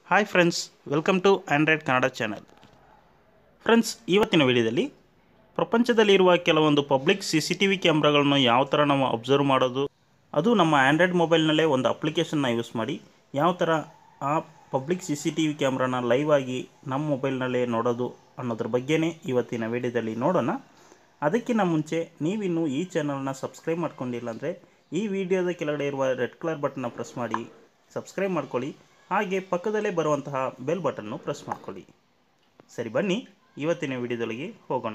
hi friends welcome to android Kannada channel friends ಇವತ್ತಿನ ವಿಡಿಯೋದಲ್ಲಿ ಪ್ರಪಂಚದಲ್ಲಿರುವ ಕೆಲವೊಂದು public C C T V ಕ್ಯಾಮ್ರಾಗಳನ್ನು ಯಾವ ಥರ ನಾವು ಅಬ್ಸರ್ವ್ ಮಾಡೋದು ಅದು ನಮ್ಮ ಆ್ಯಂಡ್ರಾಯ್ಡ್ ಮೊಬೈಲ್ನಲ್ಲೇ ಒಂದು ಅಪ್ಲಿಕೇಶನ್ನ ಯೂಸ್ ಮಾಡಿ ಯಾವ ಥರ ಆ public C C T V ಕ್ಯಾಮ್ರಾನ ಲೈವ್ ಆಗಿ ನಮ್ಮ ಮೊಬೈಲ್ನಲ್ಲೇ ನೋಡೋದು ಅನ್ನೋದ್ರ ಬಗ್ಗೆನೇ ಇವತ್ತಿನ ವಿಡಿಯೋದಲ್ಲಿ ನೋಡೋಣ ಅದಕ್ಕಿಂತ ಮುಂಚೆ ನೀವಿನ್ನೂ ಈ ಚಾನಲ್ನ ಸಬ್ಸ್ಕ್ರೈಬ್ ಮಾಡ್ಕೊಂಡಿಲ್ಲ ಅಂದರೆ ಈ ವಿಡಿಯೋದ ಕೆಳಗಡೆ ಇರುವ ರೆಡ್ ಕಲರ್ ಬಟನ್ನ ಪ್ರೆಸ್ ಮಾಡಿ ಸಬ್ಸ್ಕ್ರೈಬ್ ಮಾಡ್ಕೊಳ್ಳಿ ಹಾಗೆ ಪಕ್ಕದಲ್ಲೇ ಬರುವಂತಹ ಬೆಲ್ ಬಟನ್ನು ಪ್ರೆಸ್ ಮಾಡ್ಕೊಳ್ಳಿ ಸರಿ ಬನ್ನಿ ಇವತ್ತಿನ ವಿಡಿಯೋದೊಳಗೆ ಹೋಗೋಣ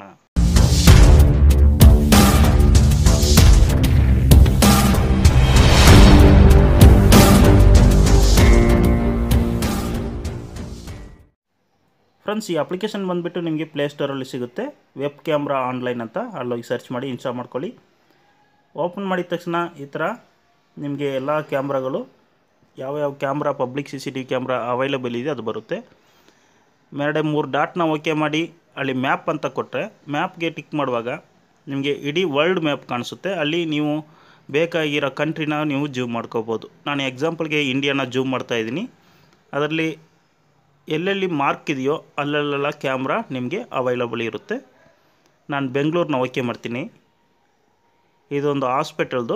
ಫ್ರೆಂಡ್ಸ್ ಈ ಅಪ್ಲಿಕೇಶನ್ ಬಂದುಬಿಟ್ಟು ನಿಮಗೆ ಪ್ಲೇಸ್ಟೋರಲ್ಲಿ ಸಿಗುತ್ತೆ ವೆಬ್ ಕ್ಯಾಮ್ರಾ ಆನ್ಲೈನ್ ಅಂತ ಅಲ್ಲೋಗಿ ಸರ್ಚ್ ಮಾಡಿ ಇನ್ಸ್ಟಾಲ್ ಮಾಡ್ಕೊಳ್ಳಿ ಓಪನ್ ಮಾಡಿದ ತಕ್ಷಣ ಈ ಥರ ನಿಮಗೆ ಎಲ್ಲ ಕ್ಯಾಮ್ರಾಗಳು ಯಾವ್ಯಾವ camera public C C T V camera available ಇದೆ ಅದು ಬರುತ್ತೆ ಮೇಲ್ಗಡೆ ಮೂರು ಡಾಟ್ನ ಓಕೆ ಮಾಡಿ ಅಲ್ಲಿ ಮ್ಯಾಪ್ ಅಂತ ಕೊಟ್ಟರೆ ಮ್ಯಾಪ್ಗೆ ಟಿಕ್ ಮಾಡುವಾಗ ನಿಮಗೆ ಇಡೀ ವರ್ಲ್ಡ್ ಮ್ಯಾಪ್ ಕಾಣಿಸುತ್ತೆ ಅಲ್ಲಿ ನೀವು ಬೇಕಾಗಿರೋ ಕಂಟ್ರಿನ ನೀವು ಜೂಮ್ ಮಾಡ್ಕೋಬೋದು ನಾನು ಎಕ್ಸಾಂಪಲ್ಗೆ ಇಂಡಿಯಾನ ಜೂಮ್ ಮಾಡ್ತಾ ಇದ್ದೀನಿ ಅದರಲ್ಲಿ ಎಲ್ಲೆಲ್ಲಿ ಮಾರ್ಕ್ ಇದೆಯೋ ಅಲ್ಲೆಲ್ಲ ಕ್ಯಾಮ್ರಾ ನಿಮಗೆ ಅವೈಲಬಲ್ ಇರುತ್ತೆ ನಾನು ಬೆಂಗಳೂರನ್ನ ಓಕೆ ಮಾಡ್ತೀನಿ ಇದೊಂದು ಹಾಸ್ಪಿಟಲ್ದು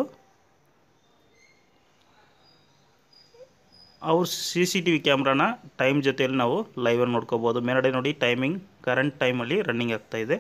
ಅವ್ರ ಸಿ ಸಿ ಟಿ ವಿ ಕ್ಯಾಮ್ರಾನ ಟೈಮ್ ಜೊತೆಯಲ್ಲಿ ನಾವು ಲೈವಲ್ಲಿ ನೋಡ್ಕೋಬೋದು ಮೇಲ್ಗಡೆ ನೋಡಿ ಟೈಮಿಂಗ್ ಕರೆಂಟ್ ಟೈಮಲ್ಲಿ ರನ್ನಿಂಗ್ ಆಗ್ತಾ ಇದೆ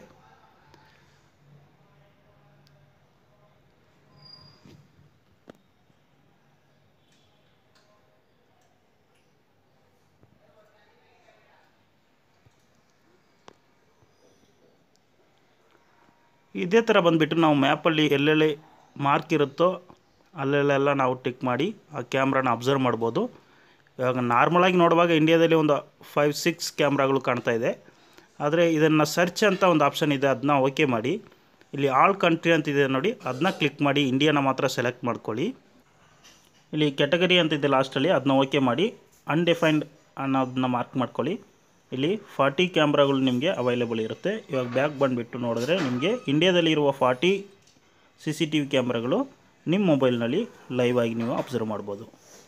ಇದೇ ಥರ ಬಂದುಬಿಟ್ಟು ನಾವು ಮ್ಯಾಪಲ್ಲಿ ಎಲ್ಲೆಲ್ಲಿ ಮಾರ್ಕ್ ಇರುತ್ತೋ ಅಲ್ಲೆಲ್ಲೆಲ್ಲ ನಾವು ಟಿಕ್ ಮಾಡಿ ಆ ಕ್ಯಾಮ್ರಾನ ಅಬ್ಸರ್ವ್ ಮಾಡ್ಬೋದು ಇವಾಗ ನಾರ್ಮಲಾಗಿ ನೋಡುವಾಗ ಇಂಡಿಯಾದಲ್ಲಿ ಒಂದು ಫೈವ್ ಸಿಕ್ಸ್ ಕ್ಯಾಮ್ರಾಗಳು ಕಾಣ್ತಾ ಇದೆ ಆದರೆ ಇದನ್ನು ಸರ್ಚ್ ಅಂತ ಒಂದು ಆಪ್ಷನ್ ಇದೆ ಅದನ್ನ ಓಕೆ ಮಾಡಿ ಇಲ್ಲಿ ಆಲ್ ಕಂಟ್ರಿ ಅಂತಿದೆ ನೋಡಿ ಅದನ್ನ ಕ್ಲಿಕ್ ಮಾಡಿ ಇಂಡಿಯಾನ ಮಾತ್ರ ಸೆಲೆಕ್ಟ್ ಮಾಡ್ಕೊಳ್ಳಿ ಇಲ್ಲಿ ಕೆಟಗರಿ ಅಂತಿದೆ ಲಾಸ್ಟಲ್ಲಿ ಅದನ್ನ ಓಕೆ ಮಾಡಿ ಅನ್ಡಿಫೈನ್ಡ್ ಅನ್ನೋದನ್ನ ಮಾರ್ಕ್ ಮಾಡ್ಕೊಳ್ಳಿ ಇಲ್ಲಿ ಫಾರ್ಟಿ ಕ್ಯಾಮ್ರಾಗಳು ನಿಮಗೆ ಅವೈಲೇಬಲ್ ಇರುತ್ತೆ ಇವಾಗ ಬ್ಯಾಕ್ ಬಂದುಬಿಟ್ಟು ನೋಡಿದ್ರೆ ನಿಮಗೆ ಇಂಡಿಯಾದಲ್ಲಿರುವ forty C C T V ಕ್ಯಾಮ್ರಾಗಳು ನಿಮ್ಮ ಮೊಬೈಲ್ನಲ್ಲಿ ಲೈವ್ ಆಗಿ ನೀವು ಅಬ್ಸರ್ವ್ ಮಾಡ್ಬೋದು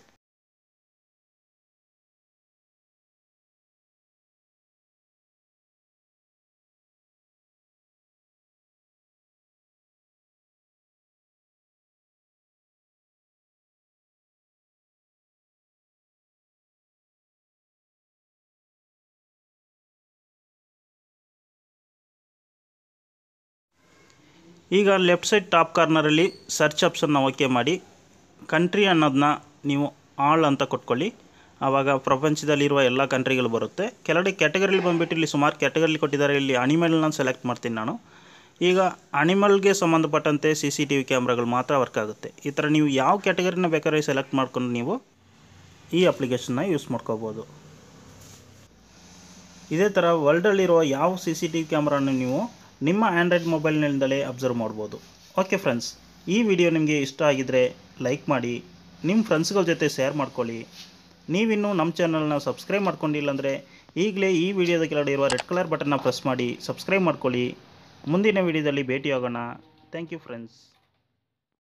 ಈಗ ಲೆಫ್ಟ್ ಸೈಡ್ ಟಾಪ್ ಕಾರ್ನರಲ್ಲಿ ಸರ್ಚ್ ಆಪ್ಷನ್ನ ಓಕೆ ಮಾಡಿ ಕಂಟ್ರಿ ಅನ್ನೋದನ್ನ ನೀವು ಆಲ್ ಅಂತ ಕೊಟ್ಕೊಳ್ಳಿ ಆವಾಗ ಪ್ರಪಂಚದಲ್ಲಿರುವ ಎಲ್ಲ ಕಂಟ್ರಿಗಳು ಬರುತ್ತೆ ಕೆಳಗಡೆ ಕ್ಯಾಟಗರಿಲಿ ಬಂದುಬಿಟ್ಟು ಇಲ್ಲಿ ಸುಮಾರು ಕ್ಯಾಟಗರಿಲಿ ಕೊಟ್ಟಿದ್ದಾರೆ ಇಲ್ಲಿ ಅನಿಮಲ್ನ ಸೆಲೆಕ್ಟ್ ಮಾಡ್ತೀನಿ ನಾನು ಈಗ ಅನಿಮಲ್ಗೆ ಸಂಬಂಧಪಟ್ಟಂತೆ ಸಿ ಸಿ ಟಿ ವಿ ಕ್ಯಾಮ್ರಾಗಳು ಮಾತ್ರ ವರ್ಕ್ ಆಗುತ್ತೆ ಈ ಥರ ನೀವು ಯಾವ ಕ್ಯಾಟಗರಿನ ಬೇಕಾದ್ರೆ ಸೆಲೆಕ್ಟ್ ಮಾಡ್ಕೊಂಡು ನೀವು ಈ ಅಪ್ಲಿಕೇಶನ್ನ ಯೂಸ್ ಮಾಡ್ಕೋಬೋದು ಇದೇ ಥರ ವರ್ಲ್ಡಲ್ಲಿರುವ ಯಾವ ಸಿ ಸಿ ಟಿ ವಿ ಕ್ಯಾಮ್ರಾನ ನೀವು ನಿಮ್ಮ ಆ್ಯಂಡ್ರಾಯ್ಡ್ ಮೊಬೈಲ್ನಿಂದಲೇ ಅಬ್ಸರ್ವ್ ಮಾಡ್ಬೋದು ಓಕೆ ಫ್ರೆಂಡ್ಸ್ ಈ ವಿಡಿಯೋ ನಿಮಗೆ ಇಷ್ಟ ಆಗಿದ್ದರೆ ಲೈಕ್ ಮಾಡಿ ನಿಮ್ಮ ಫ್ರೆಂಡ್ಸ್ಗಳ ಜೊತೆ ಶೇರ್ ಮಾಡ್ಕೊಳ್ಳಿ ನೀವಿನ್ನೂ ನಮ್ಮ ಚಾನಲ್ನ ಸಬ್ಸ್ಕ್ರೈಬ್ ಮಾಡ್ಕೊಂಡಿಲ್ಲ ಅಂದರೆ ಈಗಲೇ ಈ ವಿಡಿಯೋದ ಕೆಳಗಡೆ ಇರುವ ರೆಡ್ ಕಲರ್ ಬಟನ್ನ ಪ್ರೆಸ್ ಮಾಡಿ ಸಬ್ಸ್ಕ್ರೈಬ್ ಮಾಡ್ಕೊಳ್ಳಿ ಮುಂದಿನ ವಿಡಿಯೋದಲ್ಲಿ ಭೇಟಿಯಾಗೋಣ ಥ್ಯಾಂಕ್ ಯು ಫ್ರೆಂಡ್ಸ್